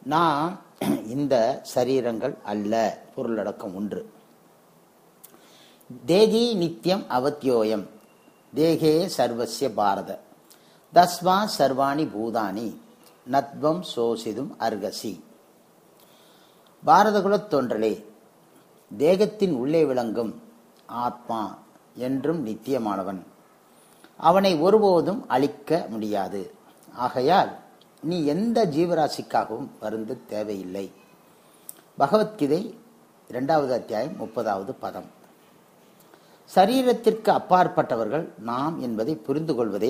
நாம் இந்த சரீரங்கள் அல்ல பொருளடக்கம் ஒன்று தேகி நித்தியம் அவத்யோயம் தேகே சர்வசிய பாரத தஸ்மா சர்வாணி பூதானி நத்வம் சோசிதும் அர்கசி பாரதகுலத் தோன்றலே தேகத்தின் உள்ளே விளங்கும் ஆத்மா என்றும் நித்தியமானவன் அவனை ஒருபோதும் அழிக்க முடியாது ஆகையால் நீ எந்த ஜீவராசிக்காகவும் வருந்த தேவையில்லை பகவத்கீதை இரண்டாவது அத்தியாயம் முப்பதாவது பதம் சரீரத்திற்கு அப்பாற்பட்டவர்கள் நாம் என்பதை புரிந்து கொள்வதே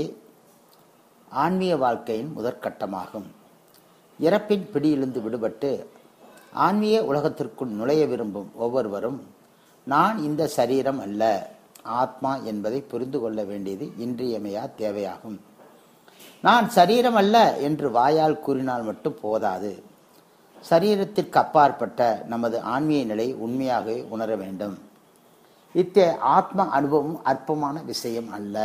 ஆன்மீக வாழ்க்கையின் முதற்கட்டமாகும் இறப்பின் பிடியிலிருந்து விடுபட்டு ஆன்மீக உலகத்திற்குள் நுழைய விரும்பும் ஒவ்வொருவரும் நான் இந்த சரீரம் அல்ல ஆத்மா என்பதை புரிந்து கொள்ள வேண்டியது இன்றியமையா தேவையாகும் நான் சரீரம் அல்ல என்று வாயால் கூறினால் மட்டும் போதாது சரீரத்திற்கு அப்பாற்பட்ட நமது ஆன்மீக நிலை உண்மையாகவே உணர வேண்டும் இத்தே ஆத்ம அனுபவம் அற்பமான விஷயம் அல்ல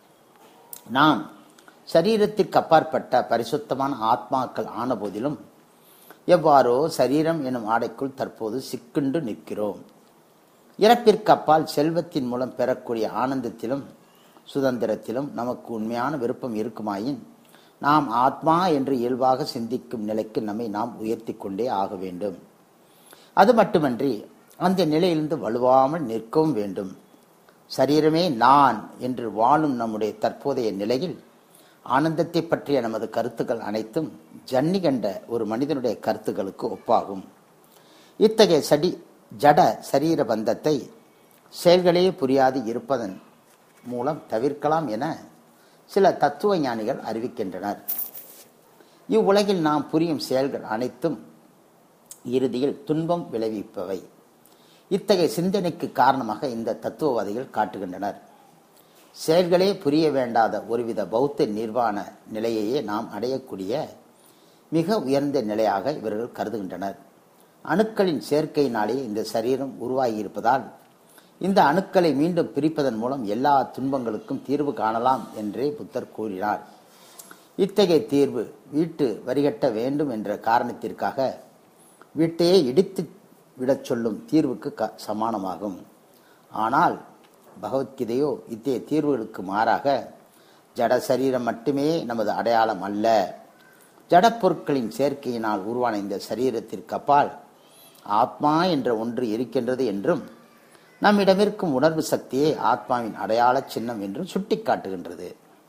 நாம் சரீரத்திற்கு அப்பாற்பட்ட பரிசுத்தமான ஆத்மாக்கள் ஆன போதிலும் எவ்வாறோ சரீரம் எனும் ஆடைக்குள் தற்போது சிக்குண்டு நிற்கிறோம் இறப்பிற்கு அப்பால் செல்வத்தின் மூலம் பெறக்கூடிய ஆனந்தத்திலும் சுதந்திரத்திலும் நமக்கு உண்மையான விருப்பம் இருக்குமாயின் நாம் ஆத்மா என்று இயல்பாக சிந்திக்கும் நிலைக்கு நம்மை நாம் உயர்த்தி கொண்டே ஆக வேண்டும் அது மட்டுமன்றி அந்த நிலையிலிருந்து வலுவாமல் நிற்கவும் வேண்டும் சரீரமே நான் என்று வாழும் நம்முடைய தற்போதைய நிலையில் ஆனந்தத்தை பற்றிய நமது கருத்துக்கள் அனைத்தும் ஜன்னி கண்ட ஒரு மனிதனுடைய கருத்துக்களுக்கு ஒப்பாகும் இத்தகைய சடி ஜட சரீர பந்தத்தை செயல்களே புரியாது இருப்பதன் மூலம் தவிர்க்கலாம் என சில தத்துவ ஞானிகள் அறிவிக்கின்றனர் இவ்வுலகில் நாம் புரியும் செயல்கள் அனைத்தும் இறுதியில் துன்பம் விளைவிப்பவை இத்தகைய சிந்தனைக்கு காரணமாக இந்த தத்துவவாதிகள் காட்டுகின்றனர் செயல்களே புரிய வேண்டாத ஒருவித பௌத்த நிர்வாண நிலையையே நாம் அடையக்கூடிய மிக உயர்ந்த நிலையாக இவர்கள் கருதுகின்றனர் அணுக்களின் சேர்க்கையினாலே இந்த சரீரம் உருவாகியிருப்பதால் இந்த அணுக்களை மீண்டும் பிரிப்பதன் மூலம் எல்லா துன்பங்களுக்கும் தீர்வு காணலாம் என்றே புத்தர் கூறினார் இத்தகைய தீர்வு வீட்டு வரிகட்ட வேண்டும் என்ற காரணத்திற்காக வீட்டையே இடித்து விடச் சொல்லும் தீர்வுக்கு க சமானமாகும் ஆனால் பகவத்கீதையோ இத்தகைய தீர்வுகளுக்கு மாறாக ஜட சரீரம் மட்டுமே நமது அடையாளம் அல்ல ஜடப்பொருட்களின் சேர்க்கையினால் உருவான இந்த சரீரத்திற்கு அப்பால் ஆத்மா என்ற ஒன்று இருக்கின்றது என்றும் நம்மிடமிருக்கும் உணர்வு சக்தியே ஆத்மாவின் அடையாள சின்னம் என்றும் சுட்டிக்காட்டுகின்றது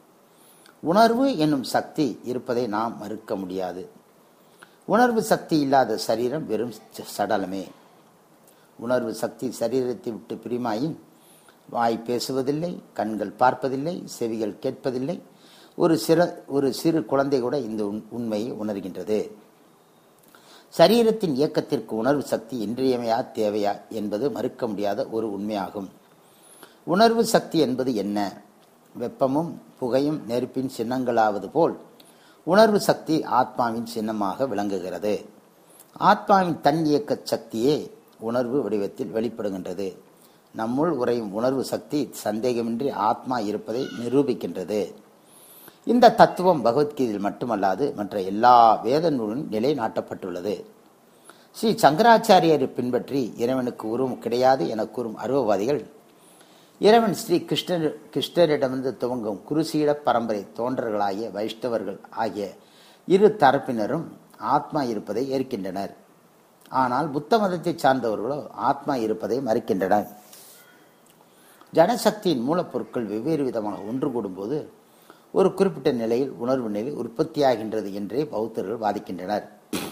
உணர்வு என்னும் சக்தி இருப்பதை நாம் மறுக்க முடியாது உணர்வு சக்தி இல்லாத சரீரம் வெறும் சடலமே உணர்வு சக்தி சரீரத்தை விட்டு பிரிமாயின் வாய் பேசுவதில்லை கண்கள் பார்ப்பதில்லை செவிகள் கேட்பதில்லை ஒரு சிற ஒரு சிறு குழந்தை கூட இந்த உண்மையை உணர்கின்றது சரீரத்தின் இயக்கத்திற்கு உணர்வு சக்தி இன்றியமையா தேவையா என்பது மறுக்க முடியாத ஒரு உண்மையாகும் உணர்வு சக்தி என்பது என்ன வெப்பமும் புகையும் நெருப்பின் சின்னங்களாவது போல் உணர்வு சக்தி ஆத்மாவின் சின்னமாக விளங்குகிறது ஆத்மாவின் தன் இயக்க சக்தியே உணர்வு வடிவத்தில் வெளிப்படுகின்றது நம்முள் உறையும் உணர்வு சக்தி சந்தேகமின்றி ஆத்மா இருப்பதை நிரூபிக்கின்றது இந்த தத்துவம் பகவத்கீதையில் மட்டுமல்லாது மற்ற எல்லா வேத நூலிலும் நிலைநாட்டப்பட்டுள்ளது ஸ்ரீ சங்கராச்சாரியரை பின்பற்றி இறைவனுக்கு உருவம் கிடையாது என கூறும் அருவவாதிகள் இறைவன் ஸ்ரீ கிருஷ்ணர் கிருஷ்ணரிடமிருந்து துவங்கும் குருசீட பரம்பரை தோன்றர்களாகிய வைஷ்ணவர்கள் ஆகிய இரு தரப்பினரும் ஆத்மா இருப்பதை ஏற்கின்றனர் ஆனால் புத்த மதத்தை சார்ந்தவர்களோ ஆத்மா இருப்பதை மறுக்கின்றனர் ஜனசக்தியின் மூலப்பொருட்கள் வெவ்வேறு விதமாக ஒன்று கூடும்போது ஒரு குறிப்பிட்ட நிலையில் உணர்வு நிலை உற்பத்தியாகின்றது என்றே பௌத்தர்கள் வாதிக்கின்றனர்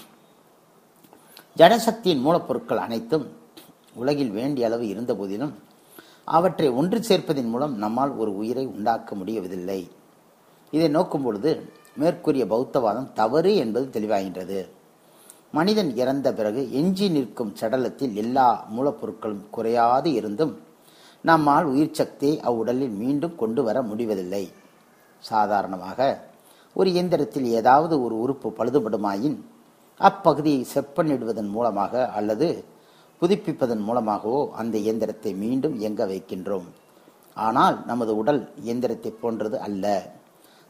ஜனசக்தியின் மூலப்பொருட்கள் அனைத்தும் உலகில் வேண்டிய அளவு இருந்த போதிலும் அவற்றை ஒன்று சேர்ப்பதன் மூலம் நம்மால் ஒரு உயிரை உண்டாக்க முடியவதில்லை இதை நோக்கும் பொழுது மேற்கூறிய பௌத்தவாதம் தவறு என்பது தெளிவாகின்றது மனிதன் இறந்த பிறகு எஞ்சி நிற்கும் சடலத்தில் எல்லா மூலப்பொருட்களும் குறையாது இருந்தும் நம்மால் உயிர் சக்தியை அவ்வுடலில் மீண்டும் கொண்டு வர முடிவதில்லை சாதாரணமாக ஒரு இயந்திரத்தில் ஏதாவது ஒரு உறுப்பு பழுதுபடுமாயின் அப்பகுதியை செப்பனிடுவதன் மூலமாக அல்லது புதுப்பிப்பதன் மூலமாகவோ அந்த இயந்திரத்தை மீண்டும் இயங்க வைக்கின்றோம் ஆனால் நமது உடல் இயந்திரத்தை போன்றது அல்ல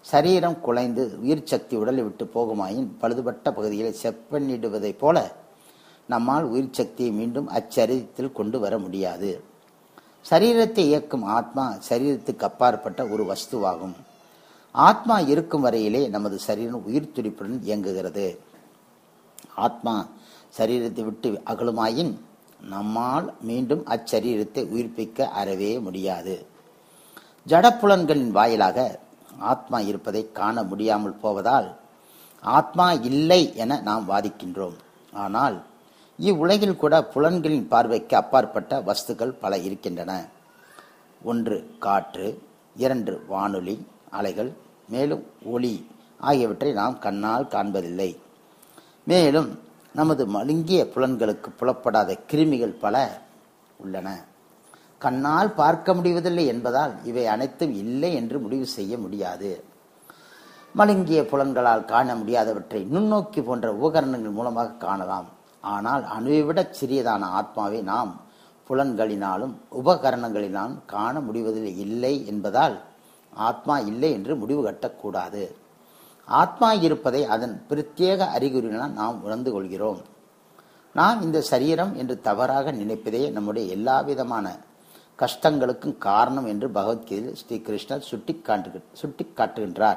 சரீரம் குலைந்து உயிர் சக்தி உடலை விட்டு போகுமாயின் பழுதுபட்ட பகுதிகளை செப்பனிடுவதைப் போல நம்மால் உயிர் சக்தியை மீண்டும் அச்சரீரத்தில் கொண்டு வர முடியாது சரீரத்தை இயக்கும் ஆத்மா சரீரத்துக்கு அப்பாற்பட்ட ஒரு வஸ்துவாகும் ஆத்மா இருக்கும் வரையிலே நமது சரீரம் உயிர் துடிப்புடன் இயங்குகிறது ஆத்மா சரீரத்தை விட்டு அகலுமாயின் நம்மால் மீண்டும் அச்சரீரத்தை உயிர்ப்பிக்க அறவே முடியாது ஜடப்புலன்களின் வாயிலாக ஆத்மா இருப்பதை காண முடியாமல் போவதால் ஆத்மா இல்லை என நாம் வாதிக்கின்றோம் ஆனால் இவ்வுலகில் கூட புலன்களின் பார்வைக்கு அப்பாற்பட்ட வஸ்துக்கள் பல இருக்கின்றன ஒன்று காற்று இரண்டு வானொலி அலைகள் மேலும் ஒளி ஆகியவற்றை நாம் கண்ணால் காண்பதில்லை மேலும் நமது மழுங்கிய புலன்களுக்கு புலப்படாத கிருமிகள் பல உள்ளன கண்ணால் பார்க்க முடிவதில்லை என்பதால் இவை அனைத்தும் இல்லை என்று முடிவு செய்ய முடியாது மழுங்கிய புலன்களால் காண முடியாதவற்றை நுண்ணோக்கி போன்ற உபகரணங்கள் மூலமாக காணலாம் ஆனால் அணுவை விட சிறியதான ஆத்மாவை நாம் புலன்களினாலும் உபகரணங்களினாலும் காண முடிவதில் இல்லை என்பதால் ஆத்மா இல்லை என்று முடிவு கட்டக்கூடாது ஆத்மா இருப்பதை அதன் பிரத்யேக அறிகுறிகளால் நாம் உணர்ந்து கொள்கிறோம் நாம் இந்த சரீரம் என்று தவறாக நினைப்பதே நம்முடைய எல்லா விதமான கஷ்டங்களுக்கும் காரணம் என்று பகவத்கீதையில் ஸ்ரீ கிருஷ்ணர் சுட்டி காட்டு சுட்டி காட்டுகின்றார்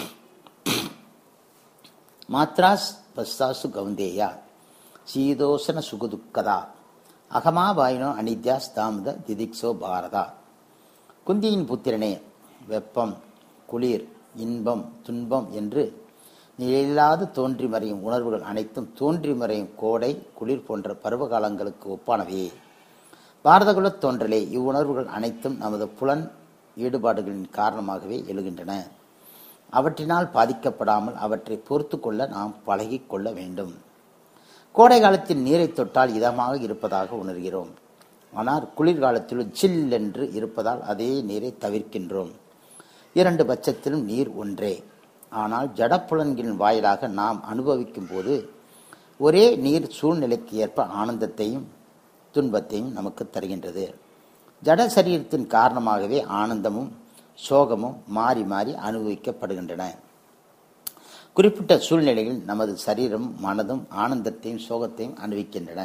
மாத்ராஸ் பஸ்தாசு கவுந்தேயா சீதோசன சுகுதுக்கதா அகமாபாயினோ அனித்யாஸ் தாமத திதிக்ஸோ பாரதா குந்தியின் புத்திரனே வெப்பம் குளிர் இன்பம் துன்பம் என்று நிலையில்லாது தோன்றி மறையும் உணர்வுகள் அனைத்தும் தோன்றி மறையும் கோடை குளிர் போன்ற பருவகாலங்களுக்கு ஒப்பானவையே பாரதகுலத் தோன்றலே இவ்வுணர்வுகள் அனைத்தும் நமது புலன் ஈடுபாடுகளின் காரணமாகவே எழுகின்றன அவற்றினால் பாதிக்கப்படாமல் அவற்றை பொறுத்து கொள்ள நாம் பழகிக் கொள்ள வேண்டும் கோடை காலத்தில் நீரை தொட்டால் இதமாக இருப்பதாக உணர்கிறோம் ஆனால் குளிர்காலத்தில் ஜில் என்று இருப்பதால் அதே நீரை தவிர்க்கின்றோம் இரண்டு பட்சத்திலும் நீர் ஒன்றே ஆனால் ஜடப்புலன்களின் வாயிலாக நாம் அனுபவிக்கும் போது ஒரே நீர் சூழ்நிலைக்கு ஏற்ப ஆனந்தத்தையும் துன்பத்தையும் நமக்கு தருகின்றது ஜட சரீரத்தின் காரணமாகவே ஆனந்தமும் சோகமும் மாறி மாறி அனுபவிக்கப்படுகின்றன குறிப்பிட்ட சூழ்நிலையில் நமது சரீரம் மனதும் ஆனந்தத்தையும் சோகத்தையும் அனுபவிக்கின்றன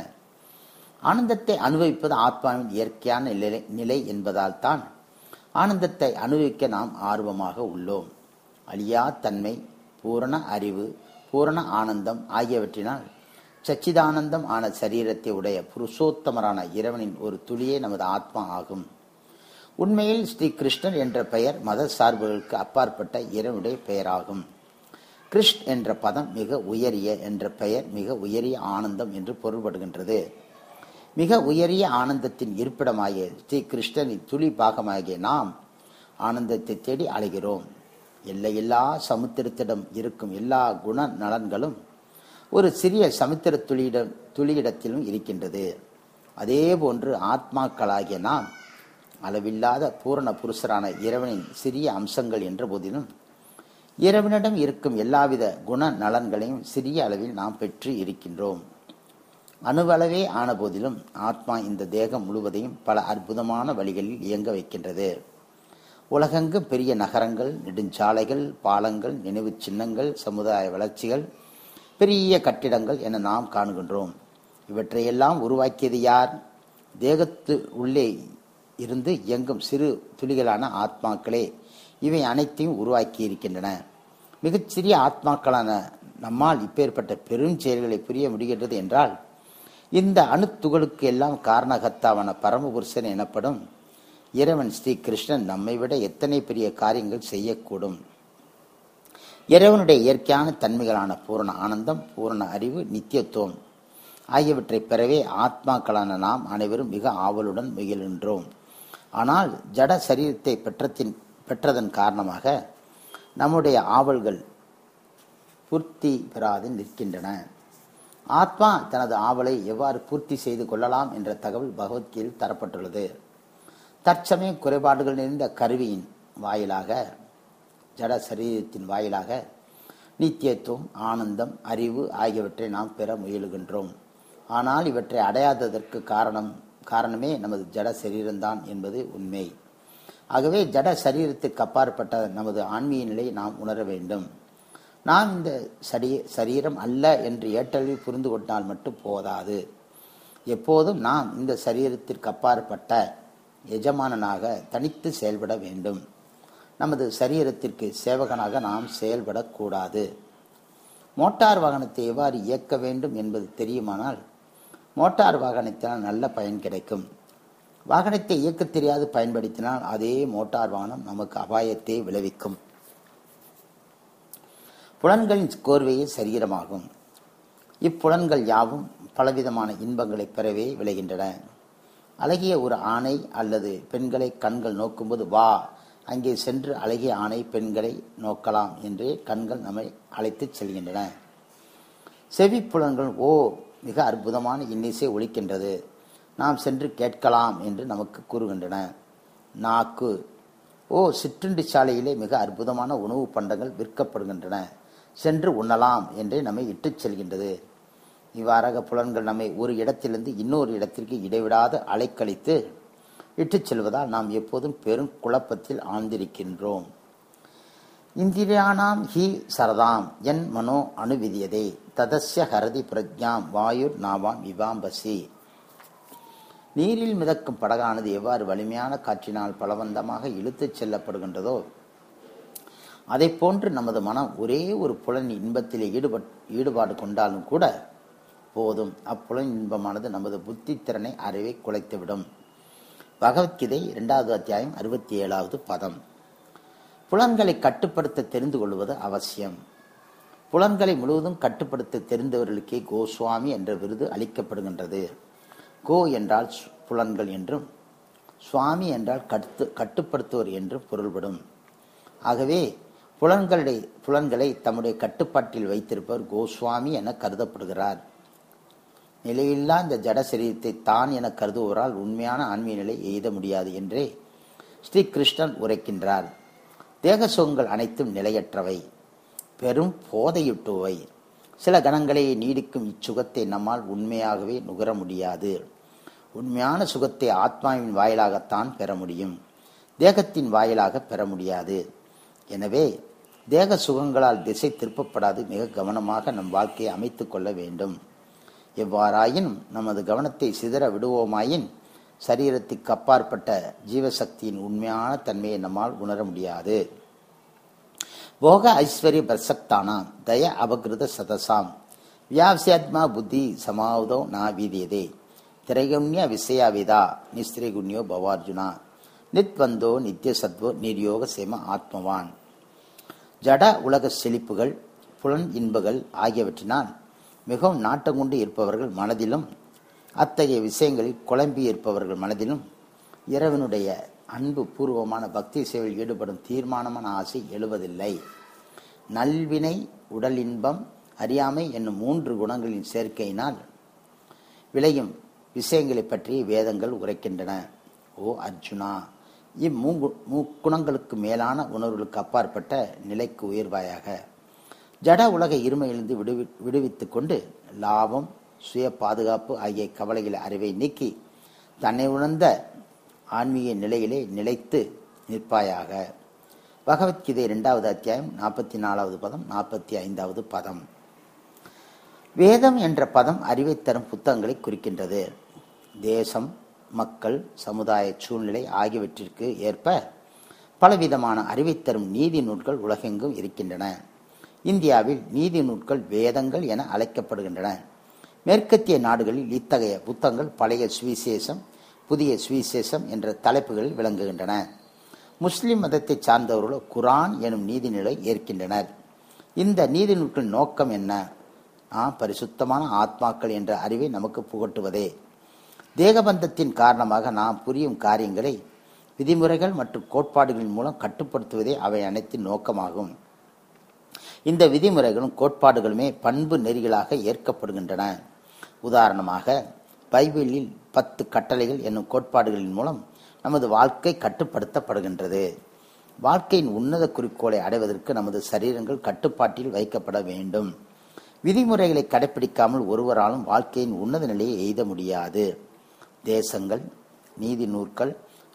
ஆனந்தத்தை அனுபவிப்பது ஆத்மாவின் இயற்கையான நிலை நிலை என்பதால் தான் ஆனந்தத்தை அனுபவிக்க நாம் ஆர்வமாக உள்ளோம் அழியா தன்மை பூரண அறிவு பூரண ஆனந்தம் ஆகியவற்றினால் சச்சிதானந்தம் ஆன சரீரத்தை உடைய புருஷோத்தமரான இறைவனின் ஒரு துளியே நமது ஆத்மா ஆகும் உண்மையில் ஸ்ரீ கிருஷ்ணர் என்ற பெயர் மத சார்புகளுக்கு அப்பாற்பட்ட இறைவனுடைய பெயராகும் கிருஷ்ண் என்ற பதம் மிக உயரிய என்ற பெயர் மிக உயரிய ஆனந்தம் என்று பொருள்படுகின்றது மிக உயரிய ஆனந்தத்தின் இருப்பிடமாகிய ஸ்ரீ கிருஷ்ணனின் துளி பாகமாகிய நாம் ஆனந்தத்தை தேடி அழைகிறோம் எல்லையில்லா சமுத்திரத்திடம் இருக்கும் எல்லா குண நலன்களும் ஒரு சிறிய சமுத்திர துளியிடம் துளியிடத்திலும் இருக்கின்றது அதே போன்று ஆத்மாக்களாகிய நாம் அளவில்லாத பூரண புருஷரான இறைவனின் சிறிய அம்சங்கள் என்ற போதிலும் இறைவனிடம் இருக்கும் எல்லாவித குண நலன்களையும் சிறிய அளவில் நாம் பெற்று இருக்கின்றோம் அணுவளவே ஆன போதிலும் ஆத்மா இந்த தேகம் முழுவதையும் பல அற்புதமான வழிகளில் இயங்க வைக்கின்றது உலகெங்கும் பெரிய நகரங்கள் நெடுஞ்சாலைகள் பாலங்கள் நினைவு சின்னங்கள் சமுதாய வளர்ச்சிகள் பெரிய கட்டிடங்கள் என நாம் காணுகின்றோம் இவற்றையெல்லாம் உருவாக்கியது யார் தேகத்து உள்ளே இருந்து இயங்கும் சிறு துளிகளான ஆத்மாக்களே இவை அனைத்தையும் உருவாக்கி இருக்கின்றன மிகச்சிறிய ஆத்மாக்களான நம்மால் இப்பேற்பட்ட பெரும் செயல்களை புரிய முடிகின்றது என்றால் இந்த அணுத்துகளுக்கு எல்லாம் காரணகத்தாவான பரமபுருஷன் எனப்படும் இறைவன் ஸ்ரீ கிருஷ்ணன் நம்மை விட எத்தனை பெரிய காரியங்கள் செய்யக்கூடும் இறைவனுடைய இயற்கையான தன்மைகளான பூரண ஆனந்தம் பூரண அறிவு நித்தியத்துவம் ஆகியவற்றை பெறவே ஆத்மாக்களான நாம் அனைவரும் மிக ஆவலுடன் முயல்கின்றோம் ஆனால் ஜட சரீரத்தை பெற்றத்தின் பெற்றதன் காரணமாக நம்முடைய ஆவல்கள் பூர்த்தி பெறாது நிற்கின்றன ஆத்மா தனது ஆவலை எவ்வாறு பூர்த்தி செய்து கொள்ளலாம் என்ற தகவல் பகவத்கீதையில் தரப்பட்டுள்ளது தற்சமய குறைபாடுகள் நிறைந்த கருவியின் வாயிலாக ஜட சரீரத்தின் வாயிலாக நித்தியத்துவம் ஆனந்தம் அறிவு ஆகியவற்றை நாம் பெற முயலுகின்றோம் ஆனால் இவற்றை அடையாததற்கு காரணம் காரணமே நமது ஜட சரீரம்தான் என்பது உண்மை ஆகவே ஜட சரீரத்துக்கு அப்பாற்பட்ட நமது ஆன்மீக நிலையை நாம் உணர வேண்டும் நாம் இந்த சரி சரீரம் அல்ல என்று ஏற்றல்வி புரிந்து கொண்டால் மட்டும் போதாது எப்போதும் நாம் இந்த சரீரத்திற்கு அப்பாற்பட்ட எஜமானனாக தனித்து செயல்பட வேண்டும் நமது சரீரத்திற்கு சேவகனாக நாம் செயல்படக்கூடாது மோட்டார் வாகனத்தை எவ்வாறு இயக்க வேண்டும் என்பது தெரியுமானால் மோட்டார் வாகனத்தினால் நல்ல பயன் கிடைக்கும் வாகனத்தை இயக்க தெரியாது பயன்படுத்தினால் அதே மோட்டார் வாகனம் நமக்கு அபாயத்தை விளைவிக்கும் புலன்களின் கோர்வையே சரீரமாகும் இப்புலன்கள் யாவும் பலவிதமான இன்பங்களை பெறவே விளைகின்றன அழகிய ஒரு ஆணை அல்லது பெண்களை கண்கள் நோக்கும்போது வா அங்கே சென்று அழகிய ஆணை பெண்களை நோக்கலாம் என்று கண்கள் நம்மை அழைத்துச் செல்கின்றன செவி புலன்கள் ஓ மிக அற்புதமான இன்னிசை ஒழிக்கின்றது நாம் சென்று கேட்கலாம் என்று நமக்கு கூறுகின்றன நாக்கு ஓ சிற்றுண்டி சாலையிலே மிக அற்புதமான உணவு பண்டங்கள் விற்கப்படுகின்றன சென்று உண்ணலாம் என்று நம்மை இட்டுச் செல்கின்றது இவ்வாறாக புலன்கள் நம்மை ஒரு இடத்திலிருந்து இன்னொரு இடத்திற்கு இடைவிடாது அலைக்கழித்து இட்டுச் செல்வதால் நாம் எப்போதும் பெரும் குழப்பத்தில் ஆழ்ந்திருக்கின்றோம் இந்திரியானாம் ஹி சரதாம் என் மனோ அணுவிதியதே ததஸ்ய ஹரதி பிரஜாம் வாயுர் நாவாம் இவாம்பசி நீரில் மிதக்கும் படகானது எவ்வாறு வலிமையான காற்றினால் பலவந்தமாக இழுத்துச் செல்லப்படுகின்றதோ அதை போன்று நமது மனம் ஒரே ஒரு புலன் இன்பத்திலே ஈடுபட் ஈடுபாடு கொண்டாலும் கூட போதும் அப்புலன் இன்பமானது நமது புத்தி திறனை அறிவை குலைத்துவிடும் பகவத்கீதை இரண்டாவது அத்தியாயம் அறுபத்தி ஏழாவது பதம் புலன்களை கட்டுப்படுத்த தெரிந்து கொள்வது அவசியம் புலன்களை முழுவதும் கட்டுப்படுத்த தெரிந்தவர்களுக்கே கோஸ்வாமி என்ற விருது அளிக்கப்படுகின்றது கோ என்றால் புலன்கள் என்றும் சுவாமி என்றால் கட்டு கட்டுப்படுத்துவர் என்றும் பொருள்படும் ஆகவே புலன்களை புலன்களை தம்முடைய கட்டுப்பாட்டில் வைத்திருப்பவர் கோஸ்வாமி என கருதப்படுகிறார் நிலையில்லா இந்த ஜட சரீரத்தை தான் என கருதுவோரால் உண்மையான ஆன்மீக நிலை எய்த முடியாது என்றே ஸ்ரீ கிருஷ்ணன் உரைக்கின்றார் தேக சுகங்கள் அனைத்தும் நிலையற்றவை பெரும் போதையுட்டுவை சில கணங்களே நீடிக்கும் இச்சுகத்தை நம்மால் உண்மையாகவே நுகர முடியாது உண்மையான சுகத்தை ஆத்மாவின் வாயிலாகத்தான் பெற முடியும் தேகத்தின் வாயிலாக பெற முடியாது எனவே தேக சுகங்களால் திசை திருப்பப்படாது மிக கவனமாக நம் வாழ்க்கையை அமைத்துக் கொள்ள வேண்டும் எவ்வாறாயினும் நமது கவனத்தை சிதற விடுவோமாயின் சரீரத்துக்கு அப்பாற்பட்ட ஜீவசக்தியின் உண்மையான தன்மையை நம்மால் உணர முடியாது போக ஐஸ்வர்ய பிரசக்தானாம் தய அபகிருத சதசாம் வியாசியாத்மா புத்தி சமாவதோ நா வீதியதே திரைகுண்ய விசயாவிதா நிஸ்திரிகுண்யோ பவார்ஜுனா நித்வந்தோ நித்திய சத்வோ நிர்யோக சேம ஆத்மவான் ஜட உலக செழிப்புகள் புலன் இன்பங்கள் ஆகியவற்றினால் மிகவும் நாட்டம் கொண்டு இருப்பவர்கள் மனதிலும் அத்தகைய விஷயங்களில் குழம்பி இருப்பவர்கள் மனதிலும் இறைவனுடைய அன்பு பூர்வமான பக்தி சேவையில் ஈடுபடும் தீர்மானமான ஆசை எழுவதில்லை நல்வினை உடல் இன்பம் அறியாமை என்னும் மூன்று குணங்களின் சேர்க்கையினால் விளையும் விஷயங்களை பற்றி வேதங்கள் உரைக்கின்றன ஓ அர்ஜுனா இம்மூங்கு முக்குணங்களுக்கு மேலான உணர்வுகளுக்கு அப்பாற்பட்ட நிலைக்கு உயர்வாயாக ஜட உலக இருமையிலிருந்து விடுவி விடுவித்துக் கொண்டு லாபம் சுய பாதுகாப்பு ஆகிய கவலைகளை அறிவை நீக்கி தன்னை உணர்ந்த ஆன்மீக நிலையிலே நிலைத்து நிற்பாயாக பகவத்கீதை இரண்டாவது அத்தியாயம் நாற்பத்தி நாலாவது பதம் நாற்பத்தி ஐந்தாவது பதம் வேதம் என்ற பதம் அறிவை தரும் புத்தகங்களை குறிக்கின்றது தேசம் மக்கள் சமுதாய சூழ்நிலை ஆகியவற்றிற்கு ஏற்ப பலவிதமான அறிவை தரும் நீதி நூல்கள் உலகெங்கும் இருக்கின்றன இந்தியாவில் நீதி நூல்கள் வேதங்கள் என அழைக்கப்படுகின்றன மேற்கத்திய நாடுகளில் இத்தகைய புத்தகங்கள் பழைய சுவிசேஷம் புதிய சுவிசேஷம் என்ற தலைப்புகளில் விளங்குகின்றன முஸ்லிம் மதத்தை சார்ந்தவர்களோ குரான் எனும் நீதிநிலை ஏற்கின்றனர் இந்த நீதி நூல்களின் நோக்கம் என்ன ஆ பரிசுத்தமான ஆத்மாக்கள் என்ற அறிவை நமக்கு புகட்டுவதே தேகபந்தத்தின் காரணமாக நாம் புரியும் காரியங்களை விதிமுறைகள் மற்றும் கோட்பாடுகளின் மூலம் கட்டுப்படுத்துவதே அவை அனைத்தின் நோக்கமாகும் இந்த விதிமுறைகளும் கோட்பாடுகளுமே பண்பு நெறிகளாக ஏற்கப்படுகின்றன உதாரணமாக பைபிளில் பத்து கட்டளைகள் என்னும் கோட்பாடுகளின் மூலம் நமது வாழ்க்கை கட்டுப்படுத்தப்படுகின்றது வாழ்க்கையின் உன்னத குறிக்கோளை அடைவதற்கு நமது சரீரங்கள் கட்டுப்பாட்டில் வைக்கப்பட வேண்டும் விதிமுறைகளை கடைபிடிக்காமல் ஒருவராலும் வாழ்க்கையின் உன்னத நிலையை எய்த முடியாது தேசங்கள் நீதி நூற்கள்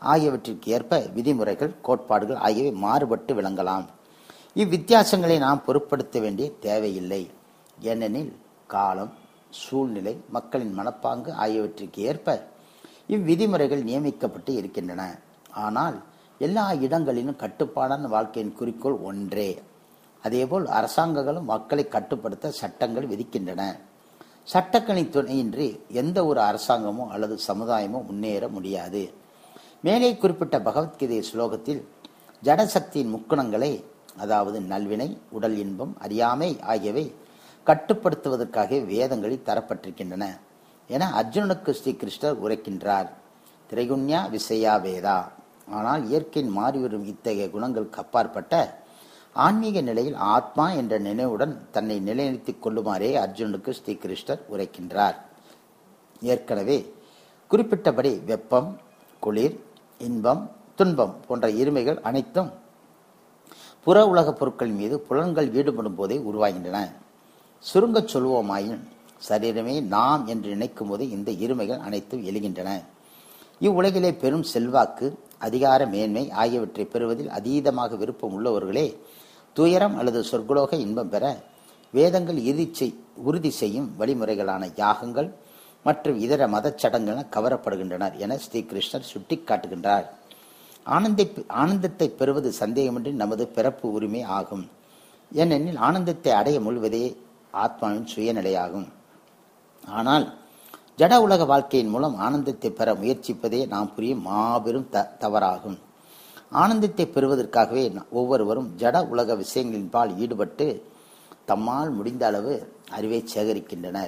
ஆகியவற்றிற்கு ஏற்ப விதிமுறைகள் கோட்பாடுகள் ஆகியவை மாறுபட்டு விளங்கலாம் இவ்வித்தியாசங்களை நாம் பொருட்படுத்த வேண்டிய தேவையில்லை ஏனெனில் காலம் சூழ்நிலை மக்களின் மனப்பாங்கு ஆகியவற்றிற்கு ஏற்ப இவ்விதிமுறைகள் நியமிக்கப்பட்டு இருக்கின்றன ஆனால் எல்லா இடங்களிலும் கட்டுப்பாடான வாழ்க்கையின் குறிக்கோள் ஒன்றே அதேபோல் அரசாங்கங்களும் மக்களை கட்டுப்படுத்த சட்டங்கள் விதிக்கின்றன சட்டங்களின் துணையின்றி எந்த ஒரு அரசாங்கமோ அல்லது சமுதாயமோ முன்னேற முடியாது மேலே குறிப்பிட்ட பகவத்கீதை ஸ்லோகத்தில் ஜடசக்தியின் முக்குணங்களை அதாவது நல்வினை உடல் இன்பம் அறியாமை ஆகியவை கட்டுப்படுத்துவதற்காக வேதங்களில் தரப்பட்டிருக்கின்றன என அர்ஜுனனுக்கு ஸ்ரீ கிருஷ்ணர் உரைக்கின்றார் திரைகுண்யா விசையா வேதா ஆனால் இயற்கையின் மாறிவரும் இத்தகைய குணங்களுக்கு அப்பாற்பட்ட ஆன்மீக நிலையில் ஆத்மா என்ற நினைவுடன் தன்னை நிலைநிறுத்திக் கொள்ளுமாறே அர்ஜுனனுக்கு ஸ்ரீ கிருஷ்ணர் உரைக்கின்றார் ஏற்கனவே குறிப்பிட்டபடி வெப்பம் குளிர் இன்பம் துன்பம் போன்ற இருமைகள் அனைத்தும் புற உலகப் பொருட்கள் மீது புலன்கள் ஈடுபடும் போதே உருவாகின்றன சுருங்கச் சொல்வோமாயின் சரீரமே நாம் என்று நினைக்கும் போது இந்த இருமைகள் அனைத்தும் எழுகின்றன இவ்வுலகிலே பெரும் செல்வாக்கு அதிகார மேன்மை ஆகியவற்றை பெறுவதில் அதீதமாக விருப்பம் உள்ளவர்களே துயரம் அல்லது சொர்க்கலோக இன்பம் பெற வேதங்கள் இறுதி உறுதி செய்யும் வழிமுறைகளான யாகங்கள் மற்றும் இதர மதச் சடங்குகள் கவரப்படுகின்றனர் என ஸ்ரீகிருஷ்ணர் சுட்டிக்காட்டுகின்றார் ஆனந்தை ஆனந்தத்தை பெறுவது சந்தேகமின்றி நமது பிறப்பு உரிமை ஆகும் ஏனெனில் ஆனந்தத்தை அடைய முழுவதே ஆத்மாவின் சுயநிலையாகும் ஆனால் ஜட உலக வாழ்க்கையின் மூலம் ஆனந்தத்தை பெற முயற்சிப்பதே நாம் புரியும் மாபெரும் த தவறாகும் ஆனந்தத்தை பெறுவதற்காகவே ஒவ்வொருவரும் ஜட உலக விஷயங்களின்பால் ஈடுபட்டு தம்மால் முடிந்த அளவு அறிவை சேகரிக்கின்றனர்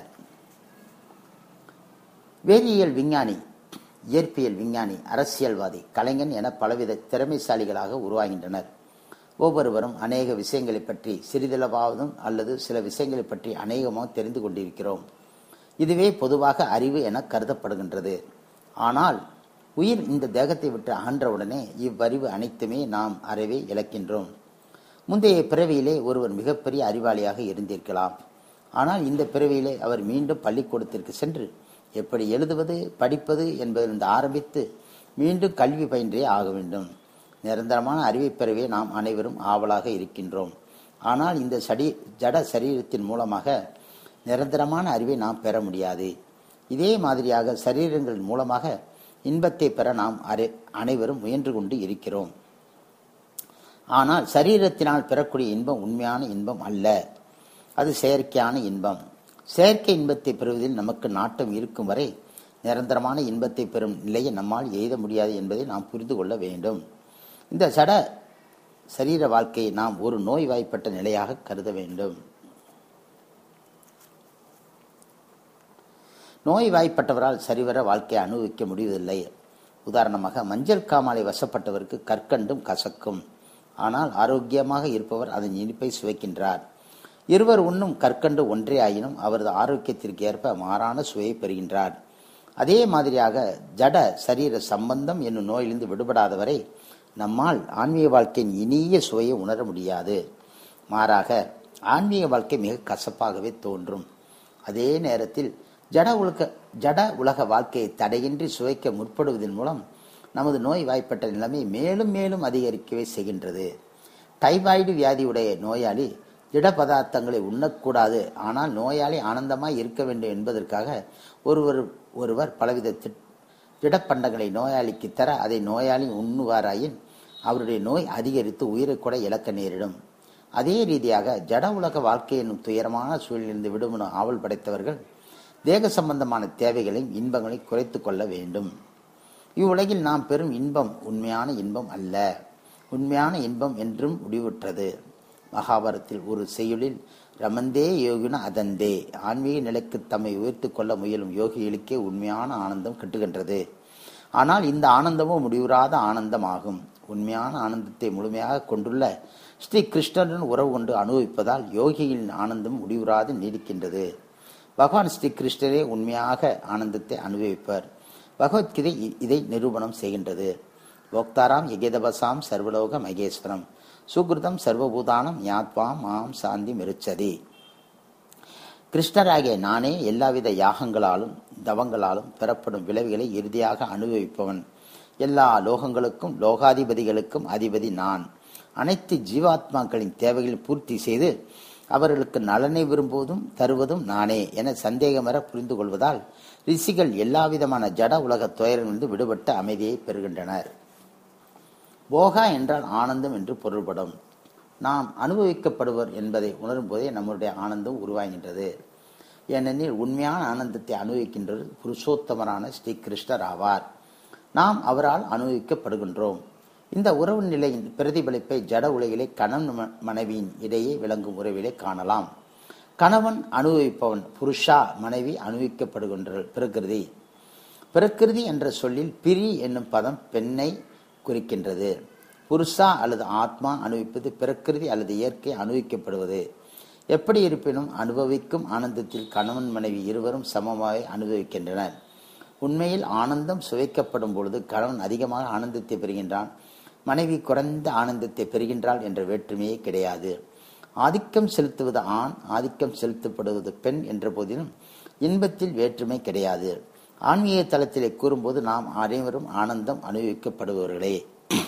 வேதியியல் விஞ்ஞானி இயற்பியல் விஞ்ஞானி அரசியல்வாதி கலைஞன் என பலவித திறமைசாலிகளாக உருவாகின்றனர் ஒவ்வொருவரும் அநேக விஷயங்களை பற்றி சிறிதளவாவதும் அல்லது சில விஷயங்களை பற்றி அநேகமாக தெரிந்து கொண்டிருக்கிறோம் இதுவே பொதுவாக அறிவு என கருதப்படுகின்றது ஆனால் உயிர் இந்த தேகத்தை விட்டு அகன்றவுடனே இவ்வறிவு அனைத்துமே நாம் அறவே இழக்கின்றோம் முந்தைய பிறவியிலே ஒருவர் மிகப்பெரிய அறிவாளியாக இருந்திருக்கலாம் ஆனால் இந்த பிறவியிலே அவர் மீண்டும் பள்ளிக்கூடத்திற்கு சென்று எப்படி எழுதுவது படிப்பது என்பதிலிருந்து ஆரம்பித்து மீண்டும் கல்வி பயின்றே ஆக வேண்டும் நிரந்தரமான அறிவை பெறவே நாம் அனைவரும் ஆவலாக இருக்கின்றோம் ஆனால் இந்த சடி ஜட சரீரத்தின் மூலமாக நிரந்தரமான அறிவை நாம் பெற முடியாது இதே மாதிரியாக சரீரங்கள் மூலமாக இன்பத்தை பெற நாம் அறி அனைவரும் முயன்று கொண்டு இருக்கிறோம் ஆனால் சரீரத்தினால் பெறக்கூடிய இன்பம் உண்மையான இன்பம் அல்ல அது செயற்கையான இன்பம் செயற்கை இன்பத்தை பெறுவதில் நமக்கு நாட்டம் இருக்கும் வரை நிரந்தரமான இன்பத்தை பெறும் நிலையை நம்மால் எய்த முடியாது என்பதை நாம் புரிந்து கொள்ள வேண்டும் இந்த சட சரீர வாழ்க்கையை நாம் ஒரு நோய் வாய்ப்பட்ட நிலையாக கருத வேண்டும் நோய் வாய்ப்பட்டவரால் சரிவர வாழ்க்கையை அனுபவிக்க முடிவதில்லை உதாரணமாக மஞ்சள் காமாலை வசப்பட்டவருக்கு கற்கண்டும் கசக்கும் ஆனால் ஆரோக்கியமாக இருப்பவர் அதன் இனிப்பை சுவைக்கின்றார் இருவர் உண்ணும் கற்கண்டு ஒன்றே ஆயினும் அவரது ஆரோக்கியத்திற்கு ஏற்ப மாறான சுவையை பெறுகின்றார் அதே மாதிரியாக ஜட சரீர சம்பந்தம் என்னும் நோயிலிருந்து விடுபடாதவரை நம்மால் ஆன்மீக வாழ்க்கையின் இனிய சுவையை உணர முடியாது மாறாக ஆன்மீக வாழ்க்கை மிக கசப்பாகவே தோன்றும் அதே நேரத்தில் ஜட உலக ஜட உலக வாழ்க்கையை தடையின்றி சுவைக்க முற்படுவதன் மூலம் நமது நோய் வாய்ப்பட்ட நிலைமை மேலும் மேலும் அதிகரிக்கவே செய்கின்றது டைபாய்டு வியாதியுடைய நோயாளி திட பதார்த்தங்களை உண்ணக்கூடாது ஆனால் நோயாளி ஆனந்தமாய் இருக்க வேண்டும் என்பதற்காக ஒருவர் ஒருவர் பலவித திடப்பண்டங்களை நோயாளிக்கு தர அதை நோயாளி உண்ணுவாராயின் அவருடைய நோய் அதிகரித்து உயிரை கூட இழக்க நேரிடும் அதே ரீதியாக ஜட உலக வாழ்க்கை என்னும் துயரமான சூழலிலிருந்து விடுபடும் ஆவல் படைத்தவர்கள் தேக சம்பந்தமான தேவைகளையும் இன்பங்களையும் குறைத்து கொள்ள வேண்டும் இவ்வுலகில் நாம் பெறும் இன்பம் உண்மையான இன்பம் அல்ல உண்மையான இன்பம் என்றும் முடிவுற்றது மகாபாரத்தில் ஒரு செய்யுளில் ரமந்தே யோகின அதந்தே ஆன்மீக நிலைக்கு தம்மை உயர்த்து கொள்ள முயலும் யோகிகளுக்கே உண்மையான ஆனந்தம் கிட்டுகின்றது ஆனால் இந்த ஆனந்தமும் முடிவுறாத ஆனந்தம் ஆகும் உண்மையான ஆனந்தத்தை முழுமையாக கொண்டுள்ள ஸ்ரீ கிருஷ்ணருடன் உறவு கொண்டு அனுபவிப்பதால் யோகியின் ஆனந்தம் முடிவுறாது நீடிக்கின்றது பகவான் ஸ்ரீ கிருஷ்ணரே உண்மையாக ஆனந்தத்தை அனுபவிப்பர் பகவத்கீதை இதை நிரூபணம் செய்கின்றது போக்தாராம் யகேதபசாம் சர்வலோக மகேஸ்வரம் சுகிருதம் சர்வபூதானம் ஞாத்வாம் மாம் சாந்தி மெருச்சதி கிருஷ்ணராகிய நானே எல்லாவித யாகங்களாலும் தவங்களாலும் பெறப்படும் விளைவுகளை இறுதியாக அனுபவிப்பவன் எல்லா லோகங்களுக்கும் லோகாதிபதிகளுக்கும் அதிபதி நான் அனைத்து ஜீவாத்மாக்களின் தேவைகளை பூர்த்தி செய்து அவர்களுக்கு நலனை விரும்புவதும் தருவதும் நானே என சந்தேகமர புரிந்து கொள்வதால் ரிஷிகள் எல்லாவிதமான ஜட உலக துயரிலிருந்து விடுபட்டு அமைதியை பெறுகின்றனர் போகா என்றால் ஆனந்தம் என்று பொருள்படும் நாம் அனுபவிக்கப்படுவர் என்பதை உணரும் போதே நம்முடைய ஆனந்தம் உருவாகின்றது ஏனெனில் உண்மையான ஆனந்தத்தை அனுபவிக்கின்றது புருஷோத்தமரான ஸ்ரீ கிருஷ்ணர் ஆவார் நாம் அவரால் அனுபவிக்கப்படுகின்றோம் இந்த உறவு நிலையின் பிரதிபலிப்பை ஜட உலகிலே கணவன் மனைவியின் இடையே விளங்கும் உறவிலே காணலாம் கணவன் அனுபவிப்பவன் புருஷா மனைவி அனுபவிக்கப்படுகின்ற பிரகிருதி பிரகிருதி என்ற சொல்லில் பிரி என்னும் பதம் பெண்ணை குறிக்கின்றது புருஷா அல்லது ஆத்மா அனுபவிப்பது பிரகிருதி அல்லது இயற்கை அனுபவிக்கப்படுவது எப்படி இருப்பினும் அனுபவிக்கும் ஆனந்தத்தில் கணவன் மனைவி இருவரும் சமமாக அனுபவிக்கின்றனர் உண்மையில் ஆனந்தம் சுவைக்கப்படும் பொழுது கணவன் அதிகமாக ஆனந்தத்தை பெறுகின்றான் மனைவி குறைந்த ஆனந்தத்தை பெறுகின்றாள் என்ற வேற்றுமையே கிடையாது ஆதிக்கம் செலுத்துவது ஆண் ஆதிக்கம் செலுத்தப்படுவது பெண் என்ற போதிலும் இன்பத்தில் வேற்றுமை கிடையாது ஆன்மீக தளத்திலே கூறும்போது நாம் அனைவரும் ஆனந்தம் அனுபவிக்கப்படுபவர்களே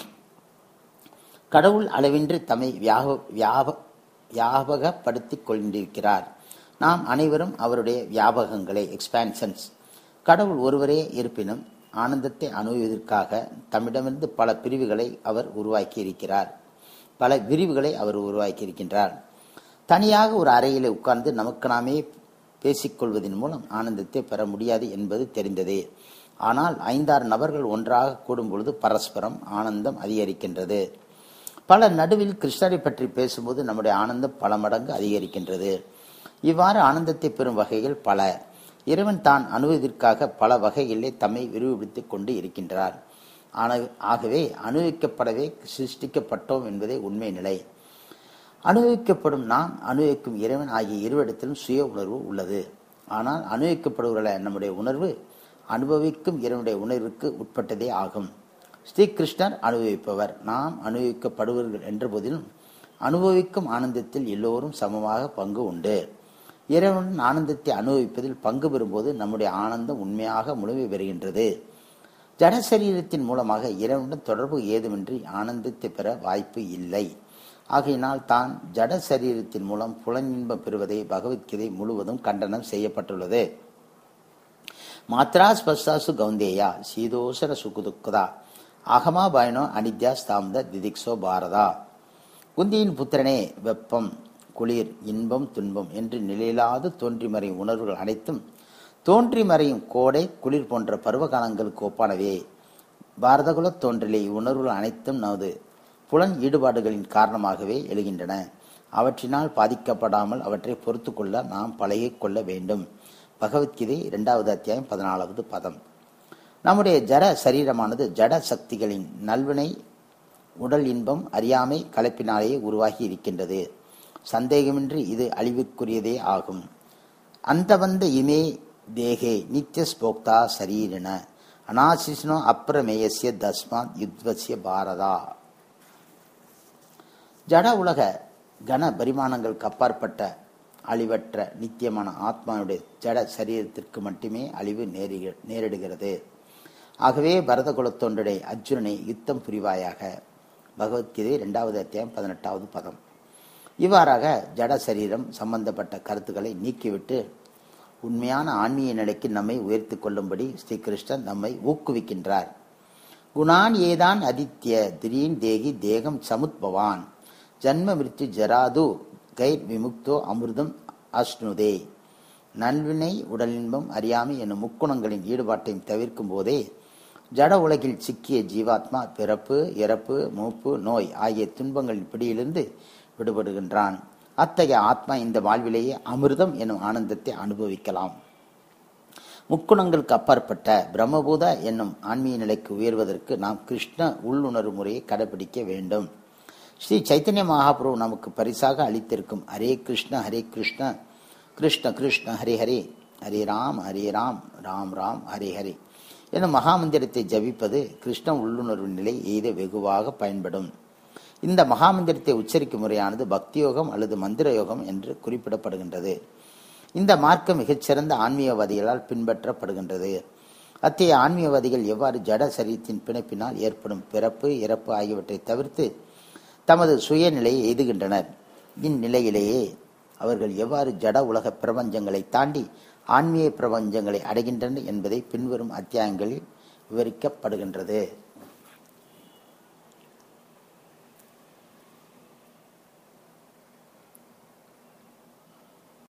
கடவுள் அளவின்றி தம்மை வியாக வியாப வியாபகப்படுத்திக் கொண்டிருக்கிறார் நாம் அனைவரும் அவருடைய வியாபகங்களே எக்ஸ்பான்ஷன்ஸ் கடவுள் ஒருவரே இருப்பினும் ஆனந்தத்தை அணுகுவதற்காக தம்மிடமிருந்து பல பிரிவுகளை அவர் உருவாக்கி இருக்கிறார் பல விரிவுகளை அவர் உருவாக்கி இருக்கின்றார் தனியாக ஒரு அறையில் உட்கார்ந்து நமக்கு நாமே பேசிக்கொள்வதன் மூலம் ஆனந்தத்தை பெற முடியாது என்பது தெரிந்ததே ஆனால் ஐந்தாறு நபர்கள் ஒன்றாக கூடும் பொழுது பரஸ்பரம் ஆனந்தம் அதிகரிக்கின்றது பல நடுவில் கிருஷ்ணரை பற்றி பேசும்போது நம்முடைய ஆனந்தம் பல மடங்கு அதிகரிக்கின்றது இவ்வாறு ஆனந்தத்தை பெறும் வகைகள் பல இறைவன் தான் அணுவதற்காக பல வகைகளிலே தம்மை விரிவுபடுத்திக் கொண்டு இருக்கின்றார் ஆகவே அனுபவிக்கப்படவே சிருஷ்டிக்கப்பட்டோம் என்பதே உண்மை நிலை அனுபவிக்கப்படும் நாம் அனுபவிக்கும் இறைவன் ஆகிய இருவிடத்திலும் சுய உணர்வு உள்ளது ஆனால் அனுபவிக்கப்படுகிற நம்முடைய உணர்வு அனுபவிக்கும் இறைவனுடைய உணர்வுக்கு உட்பட்டதே ஆகும் ஸ்ரீகிருஷ்ணர் அனுபவிப்பவர் நாம் அனுபவிக்கப்படுவர்கள் என்ற போதிலும் அனுபவிக்கும் ஆனந்தத்தில் எல்லோரும் சமமாக பங்கு உண்டு இறைவனுடன் ஆனந்தத்தை அனுபவிப்பதில் பங்கு பெறும்போது நம்முடைய ஆனந்தம் உண்மையாக முழுமை பெறுகின்றது ஜட சரீரத்தின் மூலமாக இறைவனுடன் தொடர்பு ஏதுமின்றி ஆனந்தத்தை பெற வாய்ப்பு இல்லை ஆகையினால் தான் ஜட சரீரத்தின் மூலம் புலனின்பம் பெறுவதை பகவத்கீதை முழுவதும் கண்டனம் செய்யப்பட்டுள்ளது மாத்ரா ஸ்பர்சாசு கௌந்தேயா சீதோசர சுகுதுக்குதா அகமா பயனோ அனித்யா ஸ்தாம்த திதிக்ஷோ பாரதா குந்தியின் புத்திரனே வெப்பம் குளிர் இன்பம் துன்பம் என்று நிலையில்லாது தோன்றி மறையும் உணர்வுகள் அனைத்தும் தோன்றி மறையும் கோடை குளிர் போன்ற பருவகாலங்களுக்கு ஒப்பானவே பாரதகுல தோன்றலே உணர்வுகள் அனைத்தும் நமது புலன் ஈடுபாடுகளின் காரணமாகவே எழுகின்றன அவற்றினால் பாதிக்கப்படாமல் அவற்றை பொறுத்து கொள்ள நாம் பழகிக் கொள்ள வேண்டும் பகவத்கீதை இரண்டாவது அத்தியாயம் பதினாலாவது பதம் நம்முடைய ஜட சரீரமானது ஜட சக்திகளின் நல்வினை உடல் இன்பம் அறியாமை கலப்பினாலேயே உருவாகி இருக்கின்றது சந்தேகமின்றி இது அழிவுக்குரியதே ஆகும் அந்த வந்த இமே தேகே நித்திய ஸ்போக்தா சரீரின அனாசிஷ்னோ அப்பிரமேயசிய தஸ்மாத் யுத்வசிய பாரதா ஜட உலக கன பரிமாணங்களுக்கு அப்பாற்பட்ட அழிவற்ற நித்தியமான ஆத்மாவுடைய ஜட சரீரத்திற்கு மட்டுமே அழிவு நேரிக நேரிடுகிறது ஆகவே பரத குலத்தொன்றுடைய அர்ஜுனனை யுத்தம் புரிவாயாக பகவத்கீதை இரண்டாவது அத்தியாயம் பதினெட்டாவது பதம் இவ்வாறாக ஜட சரீரம் சம்பந்தப்பட்ட கருத்துக்களை நீக்கிவிட்டு உண்மையான ஆன்மீக நிலைக்கு நம்மை உயர்த்தி கொள்ளும்படி ஸ்ரீகிருஷ்ணன் நம்மை ஊக்குவிக்கின்றார் குணான் ஏதான் அதித்ய திரீன் தேகி தேகம் சமுத்பவான் ஜன்ம மிருத்யு ஜராது கைர் விமுக்தோ அமிர்தம் அஷ்ணுதே நல்வினை உடலின்பம் அறியாமை என்னும் முக்குணங்களின் ஈடுபாட்டையும் தவிர்க்கும் போதே ஜட உலகில் சிக்கிய ஜீவாத்மா பிறப்பு இறப்பு மூப்பு நோய் ஆகிய துன்பங்களின் பிடியிலிருந்து விடுபடுகின்றான் அத்தகைய ஆத்மா இந்த வாழ்விலேயே அமிர்தம் எனும் ஆனந்தத்தை அனுபவிக்கலாம் முக்குணங்களுக்கு அப்பாற்பட்ட பிரம்மபூத என்னும் ஆன்மீக நிலைக்கு உயர்வதற்கு நாம் கிருஷ்ண உள்ளுணர்வு முறையை கடைபிடிக்க வேண்டும் ஸ்ரீ சைத்தன்ய மகாபிரபு நமக்கு பரிசாக அளித்திருக்கும் ஹரே கிருஷ்ண ஹரே கிருஷ்ண கிருஷ்ண கிருஷ்ண ஹரே ஹரே ஹரே ராம் ஹரே ராம் ராம் ராம் ஹரே ஹரே எனும் மகாமந்திரத்தை ஜபிப்பது கிருஷ்ண உள்ளுணர்வு நிலை எய்த வெகுவாக பயன்படும் இந்த மகாமந்திரத்தை உச்சரிக்கும் முறையானது பக்தி யோகம் அல்லது மந்திர யோகம் என்று குறிப்பிடப்படுகின்றது இந்த மார்க்கம் மிகச்சிறந்த ஆன்மீகவாதிகளால் பின்பற்றப்படுகின்றது அத்தகைய ஆன்மீகவாதிகள் எவ்வாறு ஜட சரீரத்தின் பிணைப்பினால் ஏற்படும் பிறப்பு இறப்பு ஆகியவற்றை தவிர்த்து தமது சுயநிலையை எய்துகின்றனர் இந்நிலையிலேயே அவர்கள் எவ்வாறு ஜட உலக பிரபஞ்சங்களை தாண்டி ஆன்மீக பிரபஞ்சங்களை அடைகின்றனர் என்பதை பின்வரும் அத்தியாயங்களில் விவரிக்கப்படுகின்றது